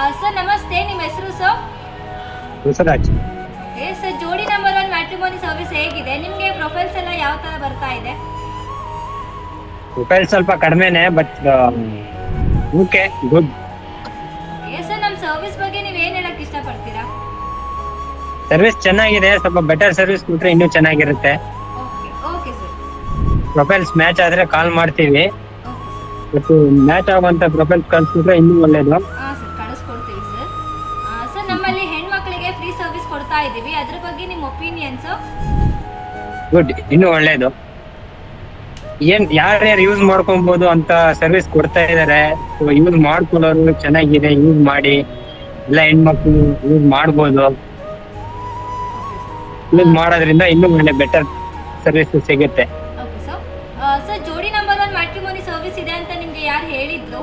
sir ನಮಸ್ತೆ ನಿಮ್ಮ ಹೆಸರು ಸರ್ ಹೊಸರಾಜ್ ಏ sir Jodi number one matrimony service ಹೇಗಿದೆ ನಿಮಗೆ ಪ್ರೊಫೈಲ್ಸ್ ಎಲ್ಲ ಯಾವ ತರ ಬರ್ತಾ ಇದೆ ಪ್ರೊಫೈಲ್ ಸ್ವಲ್ಪ ಕಡಿಮೆನೆ ಬಟ್ ಓಕೆ ಗುಡ್ ಏ ಸರ್ ನಮ್ಮ ಸರ್ವಿಸ್ ಬಗ್ಗೆ ನೀವು ಏನು ಹೇಳಕ್ ಇಷ್ಟಪಡ್ತೀರಾ ಸರ್ವಿಸ್ ಚೆನ್ನಾಗಿದೆ ಸ್ವಲ್ಪ ಬೆಟರ್ ಸರ್ವಿಸ್ ಕೊಟ್ರೆ ಇನ್ನೂ ಚೆನ್ನಾಗಿರುತ್ತೆ okay okay sir profiles match ಆದ್ರೆ ಕಾಲ್ ಮಾಡ್ತೀವಿ ಓಕೆ ಸರ್ ಮತ್ತು ಮ್ಯಾಚ್ ಆಗುವಂತ ಪ್ರೊಫೈಲ್ಸ್ ಕಳ್ಸಿದ್ರೆ ಇನ್ನೂ ಒಳ್ಳೇದು ಹಾಂ ಸರ್ ಕಳಿಸ್ಕೊಡ್ತೀವಿ ಸರ್ ಸರ್ ನಮ್ಮಲ್ಲಿ ಹೆಣ್ಮಕ್ಳಿಗೆ ಫ್ರೀ ಸರ್ವಿಸ್ ಕೊಡ್ತಾ ಇದ್ದೀವಿ ಅದ್ರ ಬಗ್ಗೆ ನಿಮ್ಮ ಒಪಿನಿಯನ್ಸು ಗುಡ್ ಇನ್ನೂ ಒಳ್ಳೇದು ಏನ್ ಯಾರ್ಯಾರು ಯೂಸ್ ಮಾಡ್ಕೊಬಹುದು ಅಂತ ಸರ್ವಿಸ್ ಕೊಡ್ತಾ ಇದಾರೆ ಯೂಸ್ ಮಾಡ್ಕೊಳ್ಳೋರು ಚೆನ್ನಾಗಿದೆ ಯೂಸ್ ಮಾಡಿ ಎಲ್ಲ ಹೆಣ್ಮಕ್ಳು ಯೂಸ್ ಮಾಡ್ಬೋದು ಯೂಸ್ ಮಾಡೋದ್ರಿಂದ ಇನ್ನೂ ಒಳ್ಳೆ ಬೆಟರ್ ಸರ್ವಿಸ್ ಸಿಗುತ್ತೆ okay sir sir Jodi number one matrimony service ಇದೆ ಅಂತ ನಿಮಗೆ ಯಾರು ಹೇಳಿದ್ರು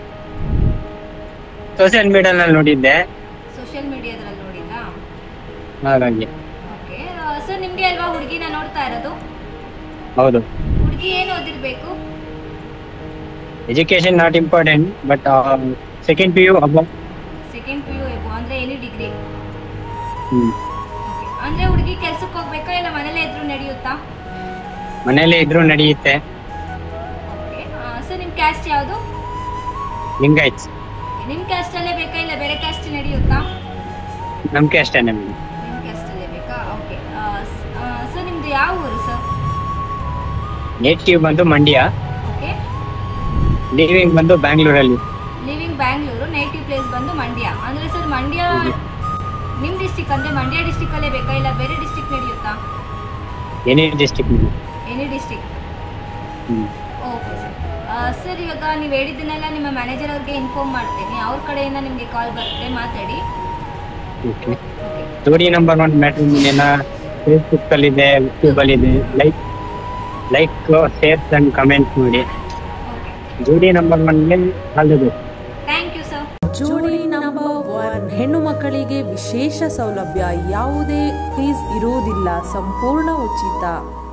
ಸೋಷಿಯಲ್ ಮೀಡಿಯಾನಲ್ಲಿ ನೋಡಿದ್ದೆ ಸೋಷಿಯಲ್ ಮೀಡಿಯಾದ್ರಲ್ಲಿ ನೋಡಿದ್ರಾ ಹಾಗಾಗಿ ಓಕೆ ಸರ್ ನಿಮಗೆ ಅಲ್ವಾ ಹುಡುಗಿನ ನೋಡ್ತಾ ಇರೋದು ಹೌದು ಹುಡುಗಿ ಏನು ಓದಿರ್ಬೇಕು education not important but second P U above second P U above ಅಂದರೆ ಎನಿ ಡಿಗ್ರಿ ಹ್ಮ್ ಓಕೆ ಅಂದರೆ ಹುಡುಗಿ ಕೆಲ್ಸಕ್ಕೆ ಹೋಗ್ಬೇಕಾ ಇಲ್ಲ ಮನೇಲೇ ಇದ್ರೂ ನಡೆಯುತ್ತಾ ಮನೇಲಿ ಇದ್ರು ನಡೆಯುತ್ತೆ ಓಕೆ ಸರ್ ನಿಮ್ಮ ಕ್ಯಾಸ್ಟ್ ಯಾವುದು ಲಿಂಗಾಯ್ತು ನಿಮ್ಮ ಕ್ಯಾಸ್ಟಲ್ಲೇ ಬೇಕಾ ಇಲ್ಲ ಬೇರೆ ಕ್ಯಾಸ್ಟ್ ನಡೆಯುತ್ತಾ ನಂಬಿಕೆ ಅಷ್ಟೇ ನಮ್ಗೆ ನಿಮ್ಮ ಕ್ಯಾಸ್ಟಲ್ಲೇ ಬೇಕಾ ಓಕೆ ಸರ್ ನಿಮ್ಮದು ಯಾವ ಊರು ಸರ್ ನೇಟಿವ್ ಬಂದು ಮಂಡ್ಯ ಓಕೆ ಲಿವಿಂಗ್ ಬಂದು ಬ್ಯಾಂಗ್ಳೂರಲ್ಲಿ ಲಿವಿಂಗ್ ಬ್ಯಾಂಗ್ಳೂರು ನೇಟಿವ್ ಪ್ಲೇಸ್ ಬಂದು ಮಂಡ್ಯ ಅಂದರೆ ಸರ್ ಮಂಡ್ಯ ನಿಮ್ಮ ಡಿಸ್ಟಿಕ್ ಅಂದರೆ ಮಂಡ್ಯ ಡಿಸ್ಟಿಕಲ್ಲೇ ಬೇಕಾ ಇಲ್ಲ ಬೇರೆ ಡಿಸ್ಟಿಕ್ ನಡೆಯುತ್ತಾ any district any district hmm okay sir sir ಇವಾಗ ನೀವು ಹೇಳಿದ್ದನ್ನೆಲ್ಲ ನಿಮ್ಮ ಮ್ಯಾನೇಜರ್ ಅವ್ರಿಗೆ ಇನ್ಫಾರ್ಮ್ ಮಾಡ್ತೀನಿ ಅವ್ರ ಕಡೆಯಿಂದ ನಿಮಗೆ ಕಾಲ್ ಬರುತ್ತೆ ಮಾತಾಡಿ okay okay Jodi number one ಮ್ಯಾಟ್ರಿಮೋನಿಯನ್ನ ಫೇಸ್ಬುಕ್ ಅಲ್ಲಿ ಇದೆ ಯೂಟ್ಯೂಬ್ ಅಲ್ಲಿ ಇದೆ like like shares and comment ಮಾಡಿ ಓಕೆ ಜೋಡಿ ನಂಬರ್ ಒನ್ಗೆ all the best thank you sir Jodi number one ಹೆಣ್ಣು ಮಕ್ಕಳಿಗೆ ವಿಶೇಷ ಸೌಲಭ್ಯ ಯಾವುದೇ ಫೀಸ್ ಇರುವುದಿಲ್ಲ ಸಂಪೂರ್ಣ ಉಚಿತ